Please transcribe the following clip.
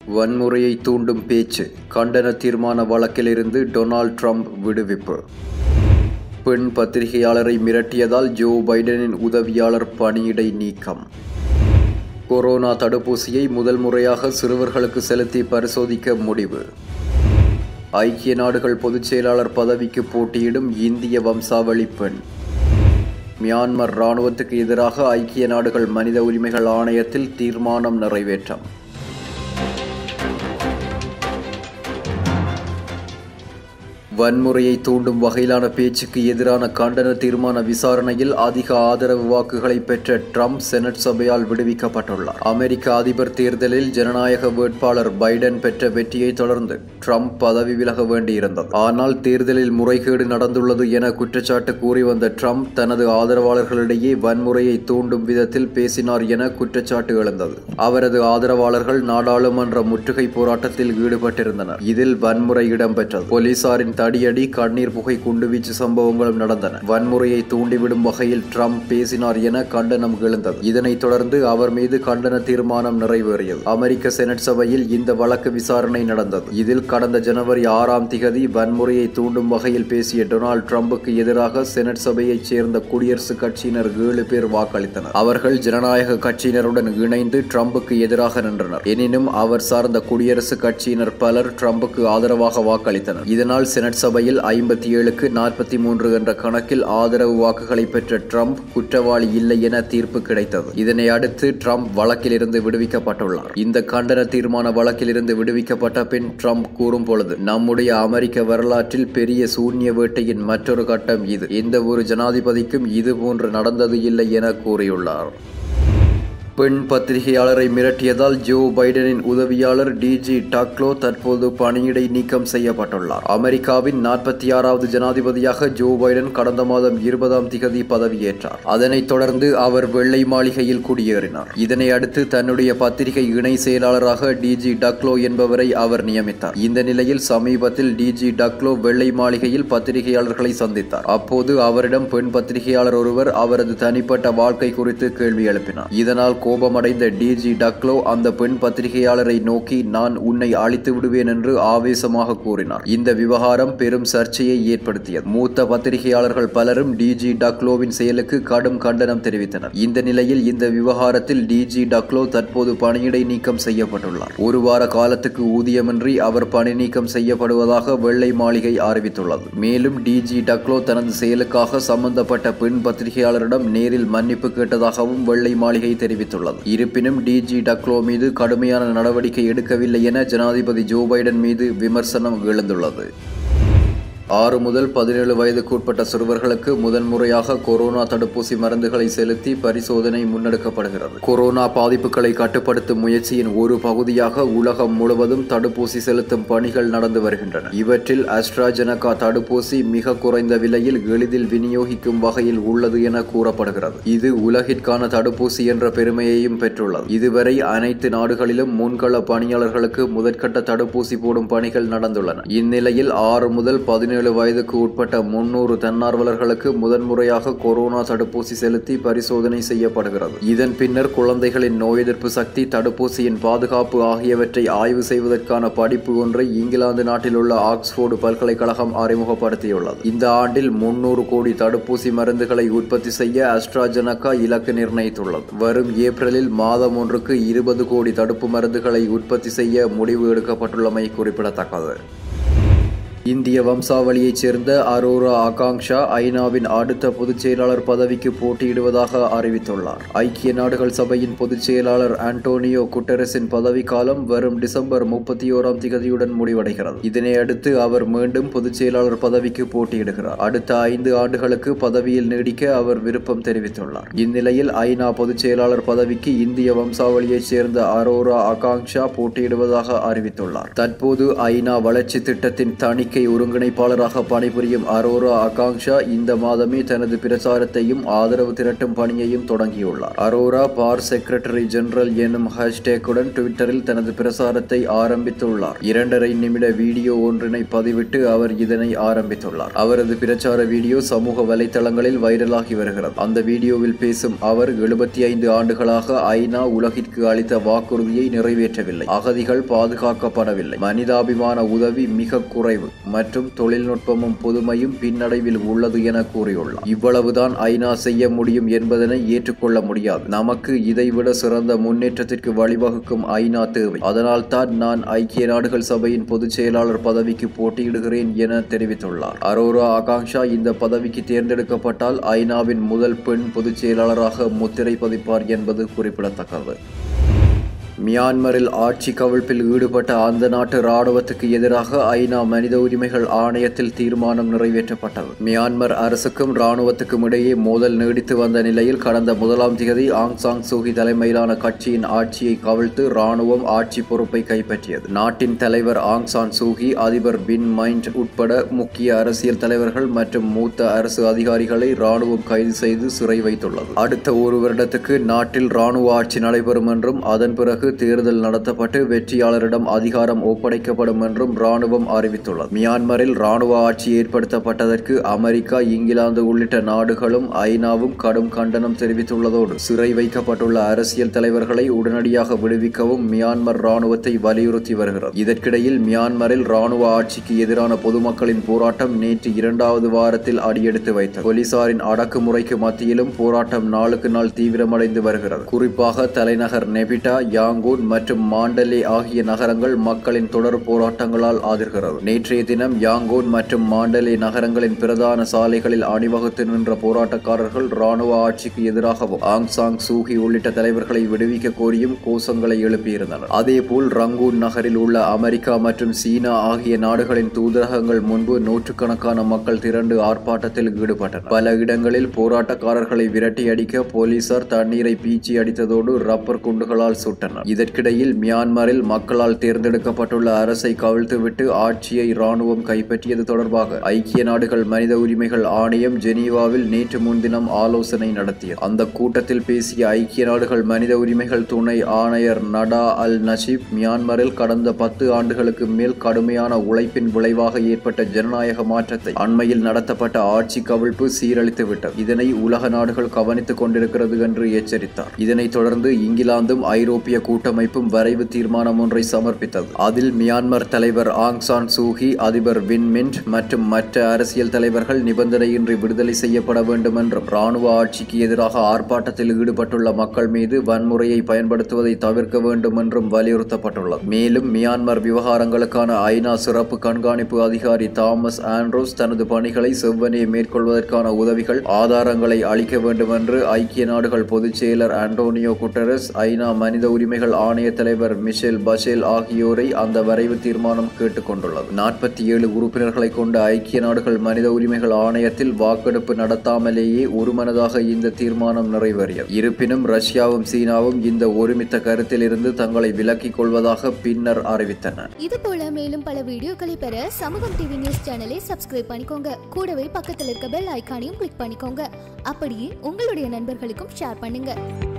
வன்முறையை தூண்டும் பேச்சு கண்டன தீர்மான வழக்கிலிருந்து டொனால்ட் ட்ரம்ப் விடுவிப்பு பெண் பத்திரிகையாளரை மிரட்டியதால் ஜோ பைடனின் உதவியாளர் பணியிடை நீக்கம் கொரோனா தடுப்பூசியை முதல் முறையாக சிறுவர்களுக்கு செலுத்தி பரிசோதிக்க முடிவு ஐக்கிய நாடுகள் பொதுச் செயலாளர் பதவிக்கு போட்டியிடும் இந்திய வம்சாவளி பெண் மியான்மர் இராணுவத்துக்கு எதிராக ஐக்கிய நாடுகள் மனித உரிமைகள் ஆணையத்தில் தீர்மானம் நிறைவேற்றம் வன்முறையை தூண்டும் வகையிலான பேச்சுக்கு எதிரான கண்டன தீர்மான விசாரணையில் அதிக ஆதரவு வாக்குகளை பெற்ற ட்ரம்ப் செனட் சபையால் விடுவிக்கப்பட்டுள்ளார் அமெரிக்க அதிபர் தேர்தலில் ஜனநாயக வேட்பாளர் பைடன் பெற்ற வெற்றியை தொடர்ந்து ட்ரம்ப் பதவி விலக வேண்டியிருந்தது ஆனால் தேர்தலில் முறைகேடு நடந்துள்ளது என குற்றச்சாட்டு கூறி வந்த ட்ரம்ப் தனது ஆதரவாளர்களிடையே வன்முறையை தூண்டும் விதத்தில் பேசினார் என குற்றச்சாட்டு எழுந்தது அவரது ஆதரவாளர்கள் நாடாளுமன்ற முற்றுகை போராட்டத்தில் ஈடுபட்டிருந்தனர் இதில் வன்முறை இடம்பெற்றது போலீசாரின் தடியடி கண்ணீர் புகை குண்டுவீச்சு சம்பவங்களும் நடந்தன வன்முறையை தூண்டிவிடும் வகையில் ட்ரம்ப் பேசினார் என கண்டனம் எழுந்தது இதனைத் தொடர்ந்து அவர் மீது கண்டன தீர்மானம் நிறைவேறியது அமெரிக்க செனட் சபையில் இந்த வழக்கு விசாரணை நடந்தது இதில் கடந்த ஜனவரி ஆறாம் திகதி வன்முறையை தூண்டும் வகையில் பேசிய டொனால்ட் ட்ரம்புக்கு எதிராக செனட் சபையைச் சேர்ந்த குடியரசுக் கட்சியினர் ஏழு பேர் வாக்களித்தனர் அவர்கள் ஜனநாயக கட்சியினருடன் இணைந்து ட்ரம்புக்கு எதிராக நின்றனர் எனினும் அவர் சார்ந்த குடியரசுக் கட்சியினர் பலர் ட்ரம்புக்கு ஆதரவாக வாக்களித்தனர் இதனால் செனட் சபையில் ஐம்பத்தி ஏழுக்கு நாற்பத்தி மூன்று என்ற கணக்கில் ஆதரவு வாக்குகளை பெற்ற ட்ரம்ப் குற்றவாளி இல்லை என தீர்ப்பு கிடைத்தது இதனை அடுத்து ட்ரம்ப் வழக்கிலிருந்து விடுவிக்கப்பட்டுள்ளார் இந்த கண்டன தீர்மான வழக்கிலிருந்து விடுவிக்கப்பட்ட பின் ட்ரம்ப் கூறும் பொழுது நம்முடைய அமெரிக்க வரலாற்றில் பெரிய சூன்ய வேட்டையின் மற்றொரு கட்டம் இது எந்த ஒரு ஜனாதிபதிக்கும் இது போன்று நடந்தது இல்லை என கூறியுள்ளார் பெண் பத்திரிகையாளரை மிரட்டியதால் ஜோ பைடனின் உதவியாளர் டிஜி டாக்லோ தற்போது பணியிடை நீக்கம் செய்யப்பட்டுள்ளார் அமெரிக்காவின் நாற்பத்தி ஆறாவது ஜனாதிபதியாக ஜோ பைடன் கடந்த மாதம் இருபதாம் திகதி பதவியேற்றார் அதனைத் தொடர்ந்து அவர் வெள்ளை மாளிகையில் குடியேறினார் இதனை அடுத்து தன்னுடைய பத்திரிகை இணை செயலாளராக டிஜி டக்லோ என்பவரை அவர் நியமித்தார் இந்த நிலையில் சமீபத்தில் டிஜி டக்லோ வெள்ளை மாளிகையில் பத்திரிகையாளர்களை சந்தித்தார் அப்போது அவரிடம் பெண் பத்திரிகையாளர் ஒருவர் அவரது தனிப்பட்ட வாழ்க்கை குறித்து கேள்வி எழுப்பினார் இதனால் கோபமடைந்த டிஜி டக்லோ அந்த பெண் பத்திரிகையாளரை நோக்கி நான் உன்னை அழித்து விடுவேன் என்று ஆவேசமாக கூறினார் இந்த விவகாரம் பெரும் சர்ச்சையை ஏற்படுத்தியது மூத்த பத்திரிகையாளர்கள் பலரும் டிஜி டக்லோவின் செயலுக்கு கடும் கண்டனம் தெரிவித்தனர் இந்த நிலையில் இந்த விவகாரத்தில் டிஜி டக்லோ தற்போது பணியிடை நீக்கம் செய்யப்பட்டுள்ளார் ஒரு வார காலத்துக்கு ஊதியமின்றி அவர் பணி நீக்கம் செய்யப்படுவதாக வெள்ளை மாளிகை அறிவித்துள்ளது மேலும் டிஜி டக்லோ தனது செயலுக்காக சம்பந்தப்பட்ட பெண் பத்திரிகையாளரிடம் நேரில் மன்னிப்பு கேட்டதாகவும் வெள்ளை மாளிகை தெரிவித்துள்ளது தெரிவித்துள்ளது இருப்பினும் டிஜி டக்லோ மீது கடுமையான நடவடிக்கை எடுக்கவில்லை என ஜனாதிபதி ஜோ பைடன் மீது விமர்சனம் எழுந்துள்ளது ஆறு முதல் பதினேழு வயதுக்கு உட்பட்ட சிறுவர்களுக்கு முதன்முறையாக கொரோனா தடுப்பூசி மருந்துகளை செலுத்தி பரிசோதனை முன்னெடுக்கப்படுகிறது கொரோனா பாதிப்புகளை கட்டுப்படுத்தும் முயற்சியின் ஒரு பகுதியாக உலகம் முழுவதும் தடுப்பூசி செலுத்தும் பணிகள் நடந்து வருகின்றன இவற்றில் அஸ்ட்ராஜெனகா தடுப்பூசி மிக குறைந்த விலையில் எளிதில் விநியோகிக்கும் வகையில் உள்ளது என கூறப்படுகிறது இது உலகிற்கான தடுப்பூசி என்ற பெருமையையும் பெற்றுள்ளது இதுவரை அனைத்து நாடுகளிலும் முன்கள பணியாளர்களுக்கு முதற்கட்ட தடுப்பூசி போடும் பணிகள் நடந்துள்ளன இந்நிலையில் ஆறு முதல் பதினேழு பதினேழு வயதுக்கு உட்பட்ட முன்னூறு தன்னார்வலர்களுக்கு முதன்முறையாக கொரோனா தடுப்பூசி செலுத்தி பரிசோதனை செய்யப்படுகிறது இதன் பின்னர் குழந்தைகளின் நோய் எதிர்ப்பு சக்தி தடுப்பூசியின் பாதுகாப்பு ஆகியவற்றை ஆய்வு செய்வதற்கான படிப்பு ஒன்றை இங்கிலாந்து நாட்டில் உள்ள ஆக்ஸ்போர்டு பல்கலைக்கழகம் அறிமுகப்படுத்தியுள்ளது இந்த ஆண்டில் முன்னூறு கோடி தடுப்பூசி மருந்துகளை உற்பத்தி செய்ய அஸ்ட்ராஜெனகா இலக்கு நிர்ணயித்துள்ளது வரும் ஏப்ரலில் மாதம் ஒன்றுக்கு இருபது கோடி தடுப்பு மருந்துகளை உற்பத்தி செய்ய முடிவு எடுக்கப்பட்டுள்ளமை குறிப்பிடத்தக்கது இந்திய வம்சாவளியைச் சேர்ந்த அரோரா ஆகாங்ஷா ஐநாவின் அடுத்த பொதுச் செயலாளர் பதவிக்கு போட்டியிடுவதாக அறிவித்துள்ளார் ஐக்கிய நாடுகள் சபையின் பொதுச் செயலாளர் ஆண்டோனியோ குட்டரஸின் பதவிக்காலம் வரும் டிசம்பர் முப்பத்தி ஓராம் திகதியுடன் முடிவடைகிறது இதனை அடுத்து அவர் மீண்டும் பொதுச் செயலாளர் பதவிக்கு போட்டியிடுகிறார் அடுத்த ஐந்து ஆண்டுகளுக்கு பதவியில் நீடிக்க அவர் விருப்பம் தெரிவித்துள்ளார் இந்நிலையில் ஐநா பொதுச் செயலாளர் பதவிக்கு இந்திய வம்சாவளியைச் சேர்ந்த அரோரா ஆகாங்ஷா போட்டியிடுவதாக அறிவித்துள்ளார் தற்போது ஐநா வளர்ச்சி திட்டத்தின் தணிக்கை அறிக்கை ஒருங்கிணைப்பாளராக பணிபுரியும் அரோரா ஆகாங்ஷா இந்த மாதமே தனது பிரச்சாரத்தையும் ஆதரவு திரட்டும் பணியையும் தொடங்கியுள்ளார் அரோரா பார் செக்ரட்டரி ஜெனரல் எனும் ஹேஷ்டேக்குடன் ட்விட்டரில் தனது பிரசாரத்தை ஆரம்பித்துள்ளார் இரண்டரை நிமிட வீடியோ ஒன்றினை பதிவிட்டு அவர் இதனை ஆரம்பித்துள்ளார் அவரது பிரச்சார வீடியோ சமூக வலைதளங்களில் வைரலாகி வருகிறது அந்த வீடியோவில் பேசும் அவர் எழுபத்தி ஐந்து ஆண்டுகளாக ஐநா உலகிற்கு அளித்த வாக்குறுதியை நிறைவேற்றவில்லை அகதிகள் பாதுகாக்கப்படவில்லை மனிதாபிமான உதவி மிக குறைவு மற்றும் தொழில்நுட்பமும் புதுமையும் பின்னடைவில் உள்ளது என கூறியுள்ளார் இவ்வளவுதான் ஐநா செய்ய முடியும் என்பதனை ஏற்றுக்கொள்ள முடியாது நமக்கு இதைவிட சிறந்த முன்னேற்றத்திற்கு வழிவகுக்கும் ஐநா தேவை அதனால் தான் நான் ஐக்கிய நாடுகள் சபையின் பொதுச் செயலாளர் பதவிக்கு போட்டியிடுகிறேன் என தெரிவித்துள்ளார் அரோரா ஆகாங்ஷா இந்த பதவிக்கு தேர்ந்தெடுக்கப்பட்டால் ஐநாவின் முதல் பெண் பொதுச் செயலாளராக முத்திரை பதிப்பார் என்பது குறிப்பிடத்தக்கது மியான்மரில் ஆட்சி கவிழ்ப்பில் ஈடுபட்ட அந்த நாட்டு ராணுவத்துக்கு எதிராக ஐநா மனித உரிமைகள் ஆணையத்தில் தீர்மானம் நிறைவேற்றப்பட்டது மியான்மர் அரசுக்கும் ராணுவத்துக்கும் இடையே மோதல் நீடித்து வந்த நிலையில் கடந்த முதலாம் தேதி ஆங் சாங் சூகி தலைமையிலான கட்சியின் ஆட்சியை கவிழ்த்து ராணுவம் ஆட்சி பொறுப்பை கைப்பற்றியது நாட்டின் தலைவர் ஆங் சான் சூகி அதிபர் பின் மைண்ட் உட்பட முக்கிய அரசியல் தலைவர்கள் மற்றும் மூத்த அரசு அதிகாரிகளை ராணுவம் கைது செய்து சிறை வைத்துள்ளது அடுத்த ஒரு வருடத்துக்கு நாட்டில் ராணுவ ஆட்சி நடைபெறும் என்றும் அதன் பிறகு தேர்தல் நடத்தப்பட்டு வெற்றியாளரிடம் அதிகாரம் ஒப்படைக்கப்படும் என்றும் ராணுவம் அறிவித்துள்ளது மியான்மரில் ராணுவ ஆட்சி ஏற்படுத்தப்பட்டதற்கு அமெரிக்கா இங்கிலாந்து உள்ளிட்ட நாடுகளும் ஐநாவும் கடும் கண்டனம் தெரிவித்துள்ளதோடு சிறை வைக்கப்பட்டுள்ள அரசியல் தலைவர்களை உடனடியாக விடுவிக்கவும் மியான்மர் ராணுவத்தை வலியுறுத்தி வருகிறது இதற்கிடையில் மியான்மரில் ராணுவ ஆட்சிக்கு எதிரான பொதுமக்களின் போராட்டம் நேற்று இரண்டாவது வாரத்தில் அடியெடுத்து வைத்தது போலீசாரின் அடக்குமுறைக்கு மத்தியிலும் போராட்டம் நாளுக்கு நாள் தீவிரமடைந்து வருகிறது குறிப்பாக தலைநகர் நெபிட்டா யாங்கூன் மற்றும் மாண்டலே ஆகிய நகரங்கள் மக்களின் தொடர் போராட்டங்களால் ஆதிர்கிறது நேற்றைய தினம் யாங்கூன் மற்றும் மாண்டலே நகரங்களின் பிரதான சாலைகளில் அணிவகுத்து நின்ற போராட்டக்காரர்கள் ராணுவ ஆட்சிக்கு எதிராகவும் ஆங் சாங் சூகி உள்ளிட்ட தலைவர்களை விடுவிக்க கோரியும் கோஷங்களை எழுப்பியிருந்தனர் அதேபோல் ரங்கூன் நகரில் உள்ள அமெரிக்கா மற்றும் சீனா ஆகிய நாடுகளின் தூதரகங்கள் முன்பு நூற்றுக்கணக்கான மக்கள் திரண்டு ஆர்ப்பாட்டத்தில் ஈடுபட்டனர் பல இடங்களில் போராட்டக்காரர்களை விரட்டி அடிக்க போலீசார் தண்ணீரை பீச்சி அடித்ததோடு ரப்பர் குண்டுகளால் சுட்டனர் இதற்கிடையில் மியான்மரில் மக்களால் தேர்ந்தெடுக்கப்பட்டுள்ள அரசை கவிழ்த்துவிட்டு ஆட்சியை ராணுவம் கைப்பற்றியது தொடர்பாக ஐக்கிய நாடுகள் மனித உரிமைகள் ஆணையம் ஜெனீவாவில் நேற்று முன்தினம் ஆலோசனை நடத்தியது அந்த கூட்டத்தில் பேசிய ஐக்கிய நாடுகள் மனித உரிமைகள் துணை ஆணையர் நடா அல் நசீப் மியான்மரில் கடந்த பத்து ஆண்டுகளுக்கு மேல் கடுமையான உழைப்பின் விளைவாக ஏற்பட்ட ஜனநாயக மாற்றத்தை அண்மையில் நடத்தப்பட்ட ஆட்சி கவிழ்ப்பு சீரழித்து விட்டது இதனை உலக நாடுகள் கவனித்துக் கொண்டிருக்கிறது என்று எச்சரித்தார் இதனைத் தொடர்ந்து இங்கிலாந்தும் ஐரோப்பிய கூட்டமைப்பும் வரைவு தீர்மானம் ஒன்றை சமர்ப்பித்தது அதில் மியான்மர் தலைவர் ஆங் சான் சூகி அதிபர் வின் மின்ட் மற்றும் மற்ற அரசியல் தலைவர்கள் நிபந்தனையின்றி விடுதலை செய்யப்பட வேண்டும் என்றும் ராணுவ ஆட்சிக்கு எதிராக ஆர்ப்பாட்டத்தில் ஈடுபட்டுள்ள மக்கள் மீது வன்முறையை பயன்படுத்துவதை தவிர்க்க வேண்டும் என்றும் வலியுறுத்தப்பட்டுள்ளது மேலும் மியான்மர் விவகாரங்களுக்கான ஐநா சிறப்பு கண்காணிப்பு அதிகாரி தாமஸ் ஆண்ட்ரோஸ் தனது பணிகளை செவ்வனே மேற்கொள்வதற்கான உதவிகள் ஆதாரங்களை அளிக்க வேண்டும் என்று ஐக்கிய நாடுகள் பொதுச் செயலர் ஆண்டோனியோ குட்டரஸ் ஐநா மனித உரிமைகள் ஆணைய தலைவர் மிஷேல் பஷேல் ஆகியோரை அந்த வரைவு தீர்மானம் கேட்டுக்கொண்டுள்ளது நாற்பத்தி ஏழு உறுப்பினர்களை கொண்ட ஐக்கிய நாடுகள் மனித உரிமைகள் ஆணையத்தில் வாக்கெடுப்பு நடத்தாமலேயே ஒருமனதாக இந்த தீர்மானம் நிறைவேறியது இருப்பினும் ரஷ்யாவும் சீனாவும் இந்த ஒருமித்த கருத்தில் இருந்து தங்களை விலக்கிக் கொள்வதாக பின்னர் அறிவித்தன இது போல மேலும் பல வீடியோக்களை பெற சமூகம் டிவி நியூஸ் சேனலை சப்ஸ்கிரைப் பண்ணிக்கோங்க கூடவே பக்கத்தில் இருக்க பெல் ஐகானையும் கிளிக் பண்ணிக்கோங்க அப்படியே உங்களுடைய நண்பர்களுக்கும் ஷேர் பண்ணுங்க